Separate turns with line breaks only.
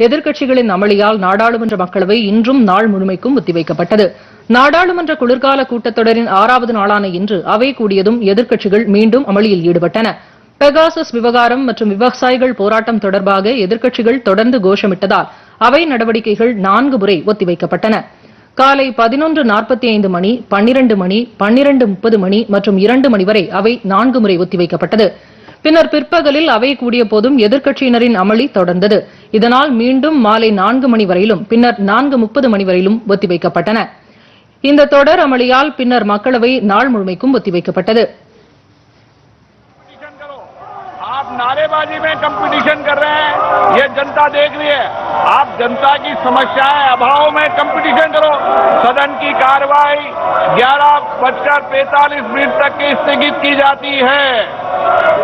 எதிர்க்கட்சிகளின் அமளியால் நாடாளுமன்ற மக்களவை இன்றும் நாள் முழுமைக்கும் ஒத்திவைக்கப்பட்டது நாடாளுமன்ற குளிர்கால கூட்டத்தொடரின் ஆறாவது நாளான இன்று அவை கூடியதும் எதிர்க்கட்சிகள் மீண்டும் அமளியில் ஈடுபட்டன பெகாசஸ் விவகாரம் மற்றும் விவசாயிகள் போராட்டம் தொடர்பாக எதிர்க்கட்சிகள் தொடர்ந்து கோஷமிட்டதால் அவை நடவடிக்கைகள் நான்கு முறை ஒத்திவைக்கப்பட்டன காலை பதினொன்று நாற்பத்தி ஐந்து மணி பன்னிரண்டு மணி பன்னிரண்டு முப்பது மணி மற்றும் இரண்டு மணி வரை அவை நான்கு முறை ஒத்திவைக்கப்பட்டது பின்னர் பிற்பகலில் அவை கூடிய போதும் எதிர்க்கட்சியினரின் அமளி தொடர்ந்தது இதனால் மீண்டும் மாலை நான்கு மணி வரையிலும் பின்னர் நான்கு முப்பது மணி வரையிலும் ஒத்திவைக்கப்பட்டன இந்த தொடர் அமளியால் பின்னர் மக்களவை நாள் முழுமைக்கும் ஒத்திவைக்கப்பட்டது
कंपटीशन करो आप नारेबाजी में कंपटीशन कर रहे हैं ये जनता देख रही है आप जनता की समस्याएं अभाव में कंपटीशन करो सदन की कार्रवाई ग्यारह बजकर पैंतालीस मिनट तक की स्थगित की जाती है